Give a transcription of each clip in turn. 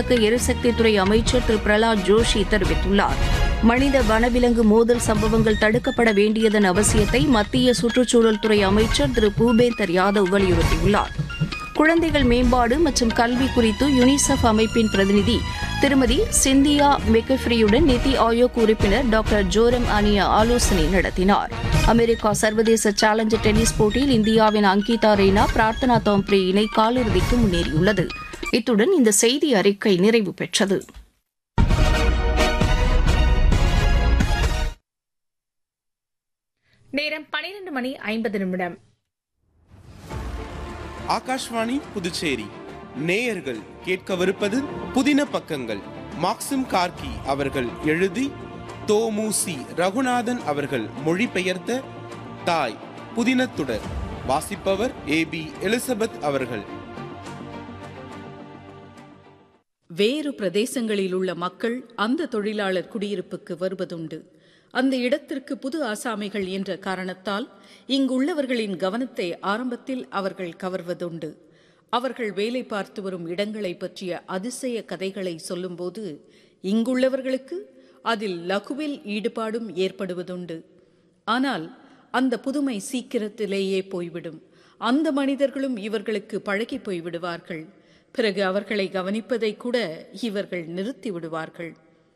மத்திய எரிசக்தித்துறை அமைச்சர் திரு பிரலாத் ஜோஷி தெரிவித்துள்ளார் மனித வனவிலங்கு மோதல் சம்பவங்கள் தடுக்கப்பட வேண்டியதன் அவசியத்தை மத்திய சுற்றுச்சூழல் துறை அமைச்சர் திரு பூபேந்தர் யாதவ் வலியுறுத்தியுள்ளார் குழந்தைகள் மேம்பாடு மற்றும் கல்வி குறித்து யுனிசெஃப் அமைப்பின் பிரதிநிதி திருமதி சிந்தியா மெக்கஃப்ரியுடன் நிதி ஆயோக் உறுப்பினர் டாக்டர் ஜோரம் அனியா ஆலோசனை நடத்தினார் அமெரிக்கா சர்வதேச சேலஞ்சர் டென்னிஸ் போட்டியில் இந்தியாவின் அங்கிதா ரெய்னா பிரார்த்தனா தோம்ப்ரே இணை காலிறுதிக்கு முன்னேறியுள்ளது இத்துடன் இந்த செய்தி அறிக்கை நிறைவு பெற்றது நேரம் பனிரெண்டு மணி ஐம்பது நிமிடம் ஆகாஷ்வாணி புதுச்சேரி நேயர்கள் கேட்கவிருப்பது புதின பக்கங்கள் மாக்சிம் கார்கி அவர்கள் எழுதி தோமுசி ரகுநாதன் அவர்கள் மொழிபெயர்த்த தாய் புதினத்துடர் வாசிப்பவர் ஏ பி எலிசபெத் அவர்கள் வேறு பிரதேசங்களில் உள்ள மக்கள் அந்த தொழிலாளர் குடியிருப்புக்கு வருவதுண்டு அந்த இடத்திற்கு புது ஆசாமிகள் என்ற காரணத்தால் இங்குள்ளவர்களின் கவனத்தை ஆரம்பத்தில் அவர்கள் கவர்வதுண்டு அவர்கள் வேலை பார்த்து வரும் இடங்களை பற்றிய அதிசய கதைகளை சொல்லும்போது இங்குள்ளவர்களுக்கு அதில் லகுவில் ஈடுபாடும் ஏற்படுவதுண்டு ஆனால் அந்த புதுமை சீக்கிரத்திலேயே போய்விடும் அந்த மனிதர்களும் இவர்களுக்கு பழகி போய்விடுவார்கள் பிறகு அவர்களை கவனிப்பதை கூட இவர்கள் நிறுத்தி விடுவார்கள்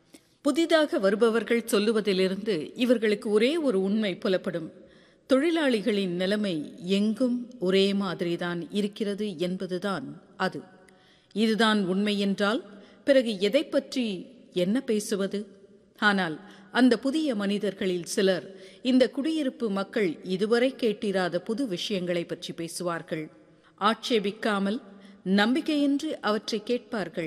புதிதாக வருபவர்கள் சொல்லுவதிலிருந்து இவர்களுக்கு ஒரே ஒரு உண்மை புலப்படும் தொழிலாளிகளின் நிலைமை எங்கும் ஒரே மாதிரிதான் இருக்கிறது என்பதுதான் அது இதுதான் உண்மை என்றால் பிறகு எதை பற்றி என்ன பேசுவது ஆனால் அந்த புதிய மனிதர்களில் சிலர் இந்த குடியிருப்பு மக்கள் இதுவரை கேட்டிராத புது விஷயங்களை பற்றி பேசுவார்கள் ஆட்சேபிக்காமல் நம்பிக்கையின்றி அவற்றை கேட்பார்கள்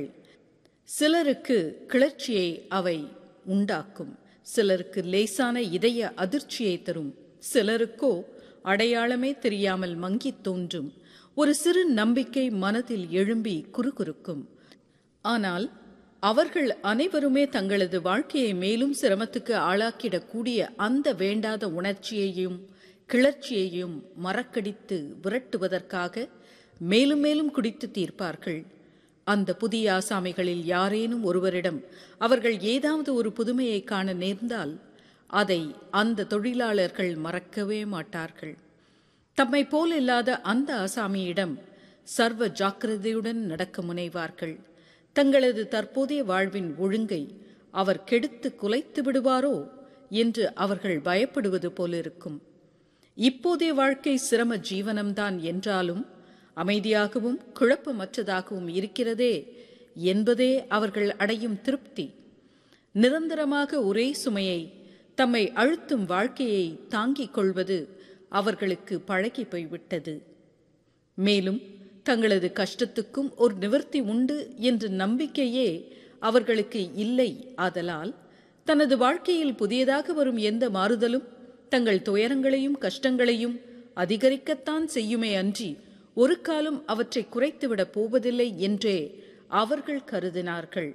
சிலருக்கு கிளர்ச்சியை அவை உண்டாக்கும் சிலருக்கு லேசான இதய அதிர்ச்சியை தரும் சிலருக்கோ அடையாளமே தெரியாமல் மங்கித் தோன்றும் ஒரு சிறு நம்பிக்கை மனதில் எழும்பி குறுகுறுக்கும் ஆனால் அவர்கள் அனைவருமே தங்களது வாழ்க்கையை மேலும் சிரமத்துக்கு ஆளாக்கிடக்கூடிய அந்த வேண்டாத உணர்ச்சியையும் கிளர்ச்சியையும் மறக்கடித்து விரட்டுவதற்காக மேலும் மேலும் குடித்து தீர்ப்பார்கள் அந்த புதிய ஆசாமிகளில் யாரேனும் ஒருவரிடம் அவர்கள் ஏதாவது ஒரு புதுமையை காண நேர்ந்தால் அதை அந்த தொழிலாளர்கள் மறக்கவே மாட்டார்கள் தம்மை போல் இல்லாத அந்த ஆசாமியிடம் சர்வ ஜாக்கிரதையுடன் நடக்க முனைவார்கள் தங்களது தற்போதைய வாழ்வின் ஒழுங்கை அவர் கெடுத்து குலைத்து விடுவாரோ என்று அவர்கள் பயப்படுவது போலிருக்கும் இப்போதைய வாழ்க்கை சிரம ஜீவனம்தான் என்றாலும் அமைதியாகவும் குழப்பமற்றதாகவும் இருக்கிறதே என்பதே அவர்கள் அடையும் திருப்தி நிரந்தரமாக ஒரே சுமையை தம்மை அழுத்தும் வாழ்க்கையை தாங்கிக் கொள்வது அவர்களுக்கு பழகி போய்விட்டது மேலும் தங்களது கஷ்டத்துக்கும் ஒரு நிவர்த்தி உண்டு என்ற நம்பிக்கையே அவர்களுக்கு இல்லை ஆதலால் தனது வாழ்க்கையில் புதியதாக வரும் எந்த மாறுதலும் தங்கள் துயரங்களையும் கஷ்டங்களையும் அதிகரிக்கத்தான் செய்யுமே அன்றி ஒரு காலம் அவற்றை குறைத்துவிடப் போவதில்லை என்றே அவர்கள் கருதினார்கள்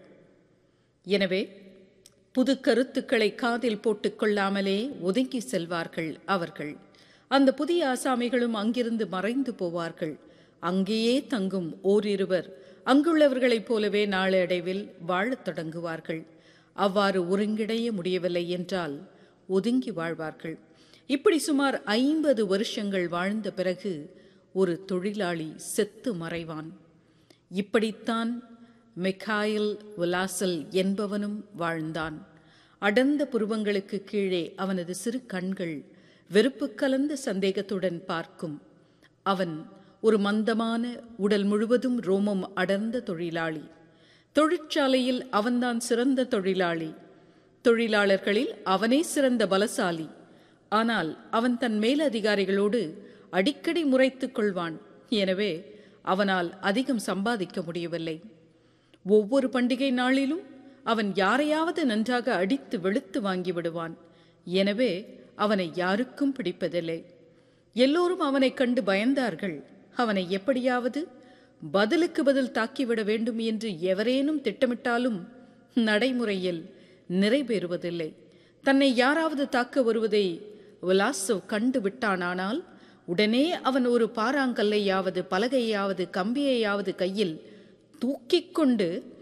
எனவே புது கருத்துக்களை காதில் போட்டுக் கொள்ளாமலே ஒதுங்கி செல்வார்கள் அவர்கள் அந்த புதிய ஆசாமிகளும் அங்கிருந்து மறைந்து போவார்கள் அங்கேயே தங்கும் ஓரிருவர் அங்குள்ளவர்களைப் போலவே நாளடைவில் வாழத் தொடங்குவார்கள் அவ்வாறு ஒருங்கிணைய முடியவில்லை என்றால் ஒதுங்கி வாழ்வார்கள் இப்படி சுமார் ஐம்பது வருஷங்கள் வாழ்ந்த பிறகு ஒரு தொழிலாளி செத்து மறைவான் இப்படித்தான் மிகாயில் உலாசல் என்பவனும் வாழ்ந்தான் அடர்ந்த புருவங்களுக்கு கீழே அவனது சிறு கண்கள் வெறுப்பு கலந்த சந்தேகத்துடன் பார்க்கும் அவன் ஒரு மந்தமான உடல் முழுவதும் ரோமம் அடர்ந்த தொழிலாளி தொழிற்சாலையில் அவன்தான் சிறந்த தொழிலாளி தொழிலாளர்களில் அவனே சிறந்த பலசாலி ஆனால் அவன் தன் மேலதிகாரிகளோடு அடிக்கடி முறைத்துக் கொள்வான் எனவே அவனால் அதிகம் சம்பாதிக்க முடியவில்லை ஒவ்வொரு பண்டிகை நாளிலும் அவன் யாரையாவது நன்றாக அடித்து வெளுத்து வாங்கி விடுவான் எனவே அவனை யாருக்கும் பிடிப்பதில்லை எல்லோரும் அவனைக் கண்டு பயந்தார்கள் அவனை எப்படியாவது பதிலுக்கு பதில் தாக்கிவிட வேண்டும் என்று எவரேனும் திட்டமிட்டாலும் நடைமுறையில் நிறைவேறுவதில்லை தன்னை யாராவது தாக்க வருவதை விலாசவ் கண்டு விட்டானானால் உடனே அவன் ஒரு பாறாங்கல்லையாவது பலகையாவது கம்பியையாவது கையில் தூக்கிக் கொண்டு